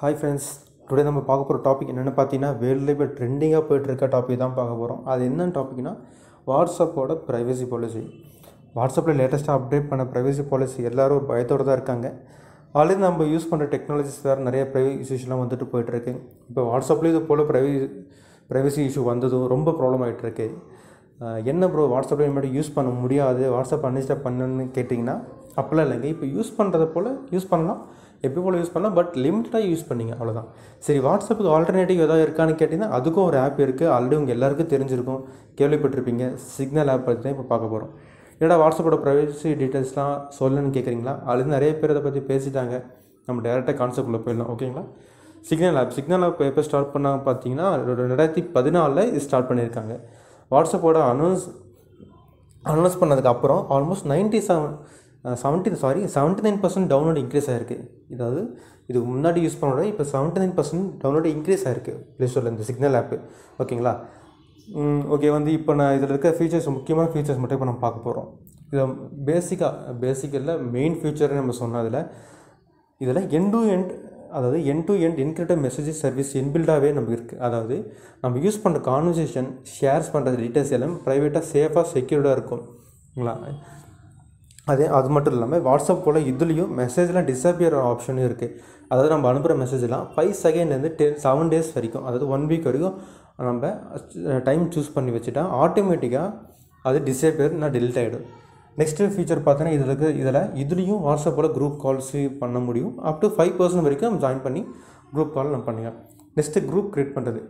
hi friends today நம்ம பார்க்க போகிற டாபிக் என்னென்னு பார்த்தீங்கன்னா வேர்ல்டில் இப்போ ட்ரெண்டிங்காக போயிட்டு இருக்க டாபிக் தான் பார்க்க போகிறோம் அது என்னென்னு டாபிக்னா வாட்ஸ்அப்போட ப்ரைவசி பாலிசி வாட்ஸ்அப்பில் லேட்டஸ்ட்டாக அப்டேட் பண்ண ப்ரைவசி பாலிசி எல்லோரும் ஒரு பயத்தோடு தான் இருக்காங்க ஆல்ரெடி நம்ம யூஸ் பண்ணுற டெக்னாலஜிஸ் வேறு நிறைய ப்ரைவசி இஷ்யூஸ்லாம் வந்துட்டு போயிட்டுருக்கு இப்போ வாட்ஸ்அப்லேயும் இது போல் ப்ரைவசி ப்ரைவசி இஷ்யூ வந்ததும் ரொம்ப ப்ராப்ளம் ஆகிட்டுருக்கு என்ன ப்ரோ வாட்ஸ்அப்பில் இனிமேட்டு யூஸ் பண்ண முடியாது வாட்ஸ்அப் அன்இன்ஸ்டால் பண்ணணுன்னு கேட்டிங்கன்னா அப்போல்லாம் இல்லைங்க இப்போ யூஸ் பண்ணுறத போல் யூஸ் பண்ணலாம் எப்போ போல் யூஸ் பண்ணலாம் பட் லிமிட்டடாக யூஸ் பண்ணிங்க அவ்வளோதான் சரி வாட்ஸ்அப்புக்கு ஆல்டர்னேட்டிவ் ஏதாவது இருக்கான்னு கேட்டிங்கன்னா அதுக்கும் ஒரு ஆப் இருக்குது ஆல்ரெடி உங்கள் எல்லாருக்கும் தெரிஞ்சிருக்கும் கேள்விப்பட்டிருப்பீங்க சிக்னல் ஆப் பற்றி தான் இப்போ பார்க்க போகிறோம் ஏன்னா வாட்ஸ்அப்போட ப்ரைவசி டீட்டெயில்ஸ்லாம் சொல்லணும்னு கேட்குறீங்களா ஆல்ரெடி நிறைய பேர் அதை பற்றி பேசிட்டாங்க நம்ம டேரெக்டாக கான்செப்டில் போயிடலாம் ஓகேங்களா சிக்னல் ஆப் சிக்னல் ஆப் எப்போ ஸ்டார்ட் பண்ணாங்க பார்த்தீங்கன்னா ரெண்டாயிரத்தி பதினாலில் இது ஸ்டார்ட் பண்ணியிருக்காங்க வாட்ஸ்அப்போட அனௌன்ஸ் அனௌன்ஸ் பண்ணதுக்கு அப்புறம் almost ninety seven seventy sorry seventy nine percent download increase ஆகிருக்கு இதாவது இதுக்கு முன்னாடி யூஸ் பண்ணோட இப்போ seventy nine percent download increase ஆகிருக்கு ப்ளே ஸ்டோரில் இந்த சிக்னல் ஆப்பு ஓகேங்களா ஓகே வந்து இப்போ நான் இதில் இருக்க ஃபீச்சர்ஸ் முக்கியமான ஃபீச்சர்ஸ் மட்டும் இப்போ நம்ம பார்க்க போகிறோம் இதை பேசிக்காக பேசிக்கலில் மெயின் ஃபீச்சர்னு நம்ம சொன்னதில் இதில் என் டு எண்ட் அதாவது end to end encrypted messages service இன்பில்டாகவே நமக்கு இருக்குது அதாவது நம்ம யூஸ் பண்ணுற கான்வர்சேஷன் ஷேர்ஸ் பண்ணுற டீட்டெயில்ஸ் எல்லாம் ப்ரைவேட்டாக சேஃபாக செக்யூர்டாக இருக்கும்ங்களா அதே அது மட்டும் இல்லாமல் வாட்ஸ்அப் போல் இதுலேயும் மெசேஜ்லாம் டிஸப்பியர் ஆப்ஷனும் இருக்குது அதாவது நம்ம அனுப்புகிற மெசேஜ்லாம் ஃபைவ் செகண்ட்லேருந்து டென் செவன் டேஸ் வரைக்கும் அதாவது ஒன் வீக் வரைக்கும் நம்ம டைம் சூஸ் பண்ணி வச்சுட்டா ஆட்டோமேட்டிக்காக அது டிஸப்பியர் நான் டெலிட் ஆகிடும் நெக்ஸ்ட்டு ஃபீச்சர் பார்த்தோன்னா இதில் இருக்க இதில் இதுலேயும் வாட்ஸ்அப்போட குரூப் கால்ஸு பண்ண முடியும் அப் டு ஃபைவ் பர்சன்ட் வரைக்கும் நம்ம ஜாயின் பண்ணி குரூப் கால் நம்ம பண்ணிக்கலாம் நெக்ஸ்ட்டு குரூப் க்ரியேட் பண்ணுறது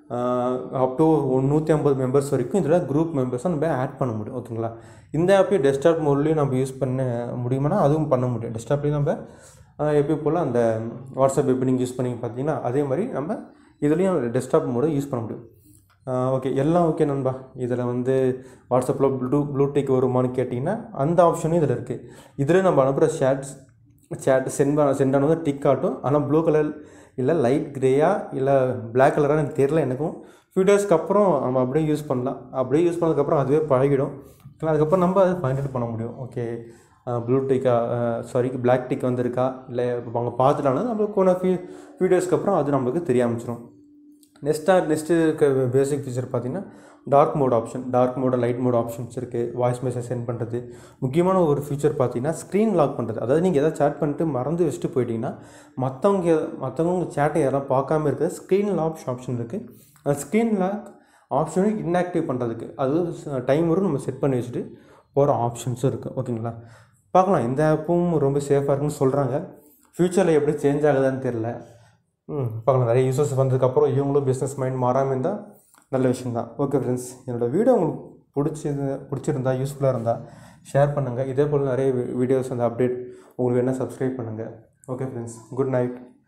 அப் டு நூற்றி ஐம்பது மெம்பர்ஸ் வரைக்கும் இதில் குரூப் மெம்பர்ஸை நம்ம ஆட் பண்ண முடியும் ஓகேங்களா இந்த ஆப்பையும் டெஸ்க்டாப் மோட்லேயும் நம்ம யூஸ் பண்ண முடியுமானா அதுவும் பண்ண முடியும் டெஸ்க்டாப்லேயும் நம்ம எப்போ போல் அந்த வாட்ஸ்அப் எப்படி நீங்கள் யூஸ் பண்ணி பார்த்தீங்கன்னா அதே மாதிரி நம்ம இதுலேயும் டெஸ்க்டாப் மோடு யூஸ் பண்ண முடியும் ஓகே எல்லாம் ஓகே நண்பா இதில் வந்து வாட்ஸ்அப்பில் ப்ளூ ப்ளூடிக் வருமானு கேட்டிங்கன்னா அந்த ஆப்ஷனும் இதில் இருக்குது இதில் நம்ம அனுப்புகிற ஷேட்ஸ் சேட் சென்ட் பண்ண சென்ட் ஆனது டிக் காட்டும் ஆனால் ப்ளூ கலர் இல்லை லைட் க்ரேயா இல்லை பிளாக் கலராக எனக்கு தெரில எனக்கும் ஃபியூ டேஸ்க்கு அப்புறம் நம்ம அப்படியே யூஸ் பண்ணலாம் அப்படியே யூஸ் பண்ணதுக்கப்புறம் அதுவே பழகிடும் அதுக்கப்புறம் நம்ம அதை ஃபைண்ட் பண்ண முடியும் ஓகே ப்ளூ டிக்கா சாரி பிளாக் டிக் வந்திருக்கா இல்லை அவங்க பார்த்துட்டாலும் நம்மளுக்கு போன ஃபியூ ஃபியூ டேஸ்க்கு அப்புறம் அது நம்மளுக்கு தெரிய ஆரம்பிச்சிடும் நெக்ஸ்ட்டாக நெக்ஸ்ட்டு இருக்க பேசிக் ஃபீச்சர் பார்த்திங்கன்னா டார்க் மோட் ஆப்ஷன் டார்க் மோட லைட் மோட் ஆப்ஷன்ஸ் இருக்குது வாய்ஸ் மெசேஜ் சென்ட் பண்ணுறது முக்கியமான ஒரு ஃபீச்சர் பார்த்தீங்கன்னா ஸ்க்ரீன் லாக் பண்ணுறது அதாவது நீங்கள் எதாவது சேட் பண்ணிட்டு மறந்து வச்சுட்டு போயிட்டீங்கன்னா மற்றவங்க மற்றவங்க சேட்டை யாரும் பார்க்காம இருக்கிற ஸ்க்ரீன் லாக் ஆப்ஷன் இருக்குது அந்த ஸ்க்ரீன் லாக் ஆப்ஷனை இன்ஆக்டிவ் பண்ணுறதுக்கு அது டைமரும் நம்ம செட் பண்ணி வச்சுட்டு போகிற ஆப்ஷன்ஸும் இருக்குது ஓகேங்களா பார்க்கலாம் இந்த ஆப்பும் ரொம்ப சேஃபாக இருக்குன்னு சொல்கிறாங்க ஃப்யூச்சரில் எப்படி சேஞ்ச் ஆகுதான்னு தெரில ம் பார்க்கலாம் நிறைய யூசர்ஸ் வந்ததுக்கப்புறம் இவங்களும் பிஸ்னஸ் மைண்ட் மாறாமல் இருந்தால் நல்ல விஷயம் தான் ஓகே ஃப்ரெண்ட்ஸ் என்னோடய வீடியோ உங்களுக்கு பிடிச்சது பிடிச்சிருந்தா யூஸ்ஃபுல்லாக இருந்தால் ஷேர் பண்ணுங்கள் இதே போல் நிறைய வீடியோஸ் அந்த அப்டேட் உங்களுக்கு வேணால் சப்ஸ்கிரைப் பண்ணுங்கள் ஓகே ஃப்ரெண்ட்ஸ் குட் நைட்